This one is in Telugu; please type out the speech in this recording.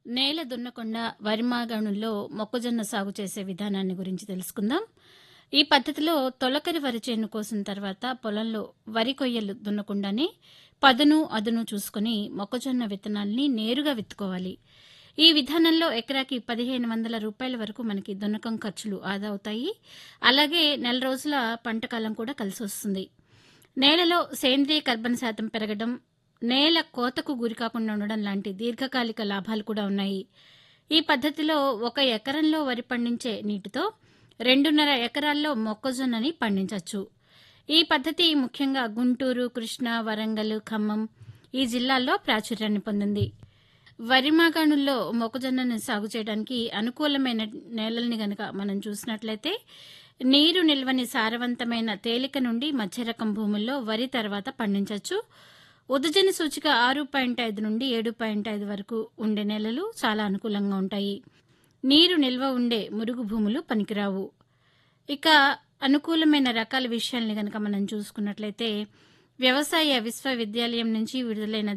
నేల దున్నకుండా వరి మాగాణుల్లో మొక్కజొన్న సాగు చేసే విధానాన్ని గురించి తెలుసుకుందాం ఈ పద్ధతిలో తొలకరి వరి చేను కోసిన తర్వాత పొలంలో వరి కొయ్యలు దున్నకుండానే పదును అదును చూసుకుని మొక్కజొన్న విత్తనాల్ని నేరుగా విత్తుకోవాలి ఈ విధానంలో ఎకరాకి పదిహేను వందల రూపాయల వరకు మనకి దున్నకం ఖర్చులు ఆదా అవుతాయి అలాగే నెల రోజుల పంట కాలం కూడా కలిసి వస్తుంది నేలలో సేంద్రియ కర్బన శాతం పెరగడం నేల కోతకు గురికాకుండా ఉండడం లాంటి దీర్ఘకాలిక లాభాలు కూడా ఉన్నాయి ఈ పద్ధతిలో ఒక ఎకరంలో వరి పండించే నీటితో రెండున్నర ఎకరాల్లో మొక్కజొన్నని పండించవచ్చు ఈ పద్ధతి ముఖ్యంగా గుంటూరు కృష్ణా వరంగల్ ఖమ్మం ఈ జిల్లాల్లో ప్రాచుర్యాన్ని పొందింది వరి మాగాణుల్లో మొక్కజొన్నను సాగు చేయడానికి అనుకూలమైన నేలల్ని గనక మనం చూసినట్లయితే నీరు నిల్వని సారవంతమైన తేలిక నుండి మధ్య రకం భూముల్లో వరి తర్వాత పండించవచ్చు ఉదజన సూచిక ఆరు పాయింట్ ఐదు నుండి ఏడు పాయింట్ ఐదు వరకు ఉండే నేలలు చాలా అనుకూలంగా ఉంటాయి నీరు నిల్వ ఉండే మురుగు భూములు పనికిరావు ఇక అనుకూలమైన రకాల విషయాల్ని గనక మనం చూసుకున్నట్లయితే వ్యవసాయ విశ్వవిద్యాలయం నుంచి విడుదలైన